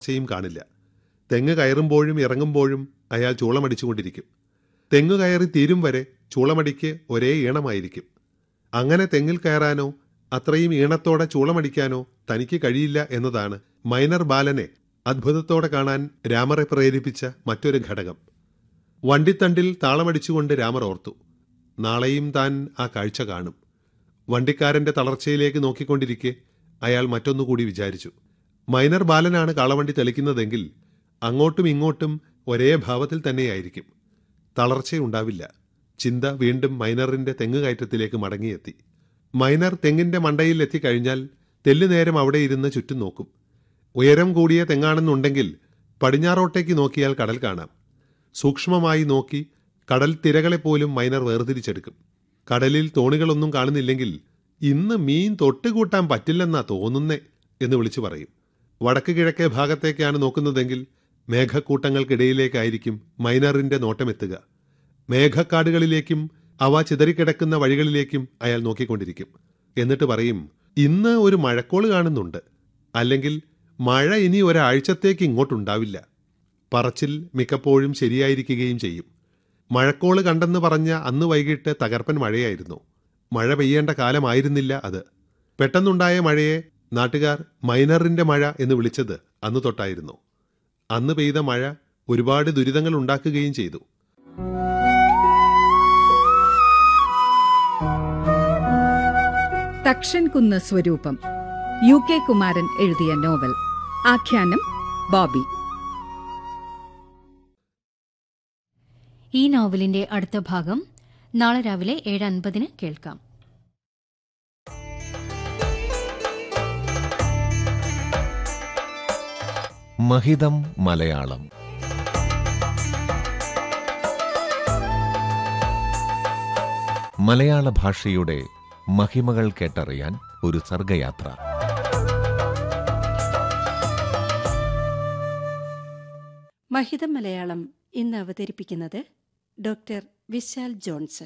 ചയും കാണില്ല തെങ്ങ് കയറുമ്പോഴും ഇറങ്ങുമ്പോഴും അയാൾ ചൂളമടിച്ചുകൊണ്ടിരിക്കും തെങ്ങ് കയറി തീരും വരെ ചൂളമടിക്ക് ഒരേ ഈണമായിരിക്കും അങ്ങനെ തെങ്ങിൽ കയറാനോ അത്രയും ഈണത്തോടെ ചൂളമടിക്കാനോ തനിക്ക് കഴിയില്ല എന്നതാണ് മൈനർ ബാലനെ അത്ഭുതത്തോടെ കാണാൻ രാമറെ പ്രേരിപ്പിച്ച മറ്റൊരു ഘടകം വണ്ടിത്തണ്ടിൽ താളമടിച്ചുകൊണ്ട് രാമർ ഓർത്തു നാളെയും താൻ ആ കാഴ്ച കാണും വണ്ടിക്കാരന്റെ തളർച്ചയിലേക്ക് നോക്കിക്കൊണ്ടിരിക്കെ അയാൾ മറ്റൊന്നുകൂടി വിചാരിച്ചു മൈനർ ബാലനാണ് കാളവണ്ടി തെളിക്കുന്നതെങ്കിൽ അങ്ങോട്ടും ഇങ്ങോട്ടും ഒരേ ഭാവത്തിൽ തന്നെയായിരിക്കും തളർച്ചയുണ്ടാവില്ല ചിന്ത വീണ്ടും മൈനറിന്റെ തെങ്ങുകയറ്റത്തിലേക്ക് മടങ്ങിയെത്തി മൈനർ തെങ്ങിന്റെ മണ്ടയിൽ എത്തിക്കഴിഞ്ഞാൽ തെല്ലുനേരം അവിടെ ഇരുന്ന് ചുറ്റും നോക്കും ഉയരം കൂടിയ തെങ്ങാണെന്നുണ്ടെങ്കിൽ പടിഞ്ഞാറോട്ടേക്ക് നോക്കിയാൽ കടൽ കാണാം സൂക്ഷ്മമായി നോക്കി കടൽ തിരകളെപ്പോലും മൈനർ വേർതിരിച്ചെടുക്കും കടലിൽ തോണികളൊന്നും കാണുന്നില്ലെങ്കിൽ ഇന്ന് മീൻ തൊട്ടുകൂട്ടാൻ പറ്റില്ലെന്നാ തോന്നുന്നേ എന്ന് വിളിച്ചു പറയും വടക്ക് കിഴക്കേ ഭാഗത്തേക്കാണ് നോക്കുന്നതെങ്കിൽ മേഘക്കൂട്ടങ്ങൾക്കിടയിലേക്കായിരിക്കും മൈനറിന്റെ നോട്ടമെത്തുക മേഘക്കാടുകളിലേക്കും അവ ചിതറിക്കിടക്കുന്ന വഴികളിലേക്കും അയാൾ നോക്കിക്കൊണ്ടിരിക്കും എന്നിട്ട് പറയും ഇന്ന് ഒരു മഴക്കോള് കാണുന്നുണ്ട് അല്ലെങ്കിൽ മഴ ഇനി ഒരാഴ്ചത്തേക്ക് ഇങ്ങോട്ടുണ്ടാവില്ല പറച്ചിൽ മിക്കപ്പോഴും ശരിയായിരിക്കുകയും ചെയ്യും മഴക്കോള് കണ്ടെന്ന് പറഞ്ഞ അന്ന് വൈകിട്ട് തകർപ്പൻ മഴയായിരുന്നു മഴ പെയ്യേണ്ട കാലമായിരുന്നില്ല അത് പെട്ടെന്നുണ്ടായ മഴയെ നാട്ടുകാർ മൈനറിന്റെ മഴ എന്ന് വിളിച്ചത് അന്ന് തൊട്ടായിരുന്നു അന്ന് പെയ്ത മഴ ഒരുപാട് ദുരിതങ്ങൾ ഉണ്ടാക്കുകയും ചെയ്തു തക്ഷൻ കുന്ന് സ്വരൂപം യു കെ കുമാരൻ എഴുതിയ നോവൽ ആഖ്യാനം ബോബി ഈ നോവലിന്റെ അടുത്ത ഭാഗം നാളെ രാവിലെ ഏഴ് അൻപതിന് കേൾക്കാം മഹിതം മലയാളം മലയാള ഭാഷയുടെ മഹിമകൾ കേട്ടറിയാൻ ഒരു സർഗയാത്ര മഹിതം മലയാളം ഇന്ന് അവതരിപ്പിക്കുന്നത് ഡോക്ടർ വിശാൽ ജോൺസൺ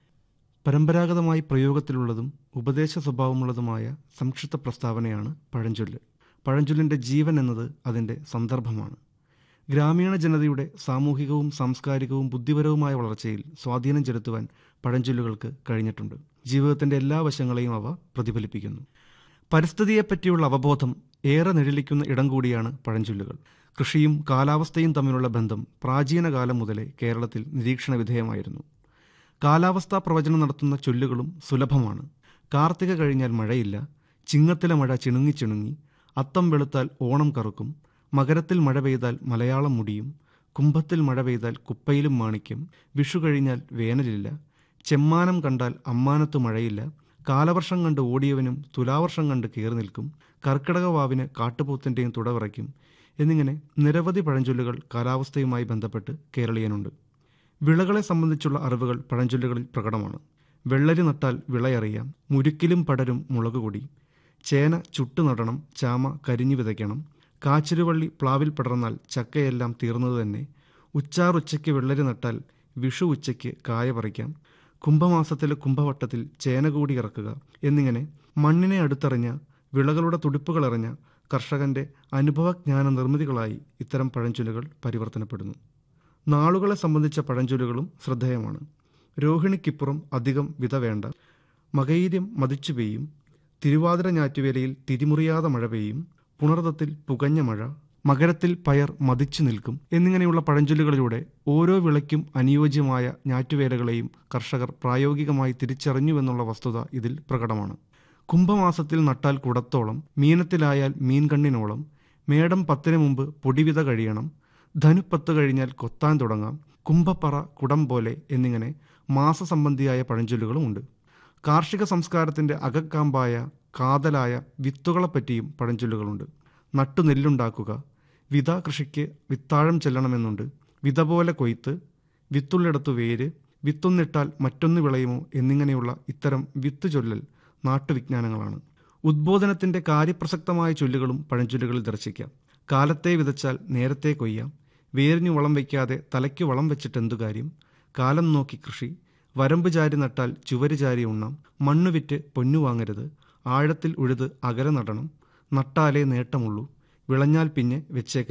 പരമ്പരാഗതമായി പ്രയോഗത്തിലുള്ളതും ഉപദേശ സ്വഭാവമുള്ളതുമായ സംക്ഷിപ്ത പ്രസ്താവനയാണ് പഴഞ്ചൊല്ല് പഴഞ്ചൊല്ലിൻ്റെ ജീവൻ എന്നത് അതിൻ്റെ സന്ദർഭമാണ് ഗ്രാമീണ ജനതയുടെ സാമൂഹികവും സാംസ്കാരികവും ബുദ്ധിപരവുമായ വളർച്ചയിൽ സ്വാധീനം ചെലുത്തുവാൻ പഴഞ്ചൊല്ലുകൾക്ക് കഴിഞ്ഞിട്ടുണ്ട് ജീവിതത്തിൻ്റെ എല്ലാ വശങ്ങളെയും അവ പ്രതിഫലിപ്പിക്കുന്നു പരിസ്ഥിതിയെപ്പറ്റിയുള്ള അവബോധം ഏറെ നിഴലിക്കുന്ന ഇടം കൂടിയാണ് പഴഞ്ചൊല്ലുകൾ കൃഷിയും കാലാവസ്ഥയും തമ്മിലുള്ള ബന്ധം പ്രാചീന കാലം മുതലേ കേരളത്തിൽ നിരീക്ഷണ വിധേയമായിരുന്നു കാലാവസ്ഥാ പ്രവചനം നടത്തുന്ന ചൊല്ലുകളും സുലഭമാണ് കാർത്തിക കഴിഞ്ഞാൽ മഴയില്ല ചിങ്ങത്തിലെ മഴ ചിണുങ്ങി ചിണുങ്ങി അത്തം വെളുത്താൽ ഓണം കറുക്കും മകരത്തിൽ മഴ പെയ്താൽ മലയാളം മുടിയും കുംഭത്തിൽ മഴ പെയ്താൽ കുപ്പയിലും മാണിക്യം വിഷു കഴിഞ്ഞാൽ വേനലില്ല ചെമ്മാനം കണ്ടാൽ അമ്മാനത്ത് മഴയില്ല കാലവർഷം കണ്ട് ഓടിയവനും തുലാവർഷം കണ്ട് കയറി നിൽക്കും കർക്കിടക വാവിന് കാട്ടുപോത്തിൻ്റെയും തുടവിറയ്ക്കും എന്നിങ്ങനെ നിരവധി പഴഞ്ചൊല്ലുകൾ കാലാവസ്ഥയുമായി ബന്ധപ്പെട്ട് കേരളീയനുണ്ട് വിളകളെ സംബന്ധിച്ചുള്ള അറിവുകൾ പഴഞ്ചൊല്ലുകളിൽ പ്രകടമാണ് വെള്ളരി നട്ടാൽ വിളയറിയാം മുരുക്കിലും പടരും മുളകുകൊടി ചേന ചുട്ടു നടണം ചാമ കരിഞ്ഞു വിതയ്ക്കണം കാച്ചിരുവള്ളി പ്ലാവിൽ പടർന്നാൽ ചക്കയെല്ലാം തീർന്നത് തന്നെ ഉച്ചാറുച്ചയ്ക്ക് വെള്ളരി നട്ടാൽ വിഷു ഉച്ചയ്ക്ക് കായ പറിക്കാം കുംഭമാസത്തിലെ കുംഭവട്ടത്തിൽ ചേന കൂടി ഇറക്കുക എന്നിങ്ങനെ മണ്ണിനെ അടുത്തറിഞ്ഞ വിളകളുടെ തുടിപ്പുകളറിഞ്ഞ കർഷകന്റെ അനുഭവജ്ഞാന നിർമ്മിതികളായി ഇത്തരം പഴഞ്ചൊല്ലുകൾ പരിവർത്തനപ്പെടുന്നു നാളുകളെ സംബന്ധിച്ച പഴഞ്ചൊല്ലുകളും ശ്രദ്ധേയമാണ് രോഹിണിക്കിപ്പുറം അധികം വിത വേണ്ട മകൈര്യം മതിച്ചു പെയ്യും തിരുവാതിര ഞാറ്റുവേലയിൽ തിരിമുറിയാതെ മഴ പെയ്യും പുണർതത്തിൽ പുകഞ്ഞ മഴ മകരത്തിൽ പയർ മതിച്ചു നിൽക്കും എന്നിങ്ങനെയുള്ള പഴഞ്ചൊല്ലുകളിലൂടെ ഓരോ വിളയ്ക്കും അനുയോജ്യമായ ഞാറ്റുവേലകളെയും കർഷകർ പ്രായോഗികമായി തിരിച്ചറിഞ്ഞുവെന്നുള്ള വസ്തുത ഇതിൽ പ്രകടമാണ് കുംഭമാസത്തിൽ നട്ടാൽ കുടത്തോളം മീനത്തിലായാൽ മീൻകണ്ണിനോളം മേടം പത്തിന് മുമ്പ് പൊടിവിത കഴിയണം ധനുപ്പത്ത് കഴിഞ്ഞാൽ കൊത്താൻ തുടങ്ങാം കുംഭപ്പറ കുടം പോലെ എന്നിങ്ങനെ മാസസംബന്ധിയായ പഴഞ്ചൊല്ലുകളുമുണ്ട് കാർഷിക സംസ്കാരത്തിൻ്റെ അകക്കാമ്പായ കാതലായ വിത്തുകളെപ്പറ്റിയും പഴഞ്ചൊല്ലുകളുണ്ട് നട്ടു നെല്ലുണ്ടാക്കുക വിത കൃഷിക്ക് വിത്താഴം ചെല്ലണമെന്നുണ്ട് വിത പോലെ കൊയ്ത്ത് വിത്തുള്ളിടത്തു വേര് വിത്തൊന്നിട്ടാൽ മറ്റൊന്ന് വിളയുമോ എന്നിങ്ങനെയുള്ള ഇത്തരം വിത്ത് ചൊല്ലൽ നാട്ടുവിജ്ഞാനങ്ങളാണ് ഉദ്ബോധനത്തിൻ്റെ കാര്യപ്രസക്തമായ ചൊല്ലുകളും പഴഞ്ചൊല്ലുകളിൽ ദർശിക്കാം കാലത്തെ വിതച്ചാൽ നേരത്തെ കൊയ്യാം വേരിന് വളം വയ്ക്കാതെ തലയ്ക്ക് വളം വെച്ചിട്ടെന്തു കാര്യം കാലം നോക്കി കൃഷി വരമ്പ് ചാരി നട്ടാൽ ചുവര് ചാരി ഉണ്ണാം മണ്ണ് വിറ്റ് പൊന്നു വാങ്ങരുത് ആഴത്തിൽ ഉഴുത് അകലെ നടണം നട്ടാലേ നേട്ടമുള്ളൂ വിളഞ്ഞാൽ പിന്നെ വെച്ചേക്ക്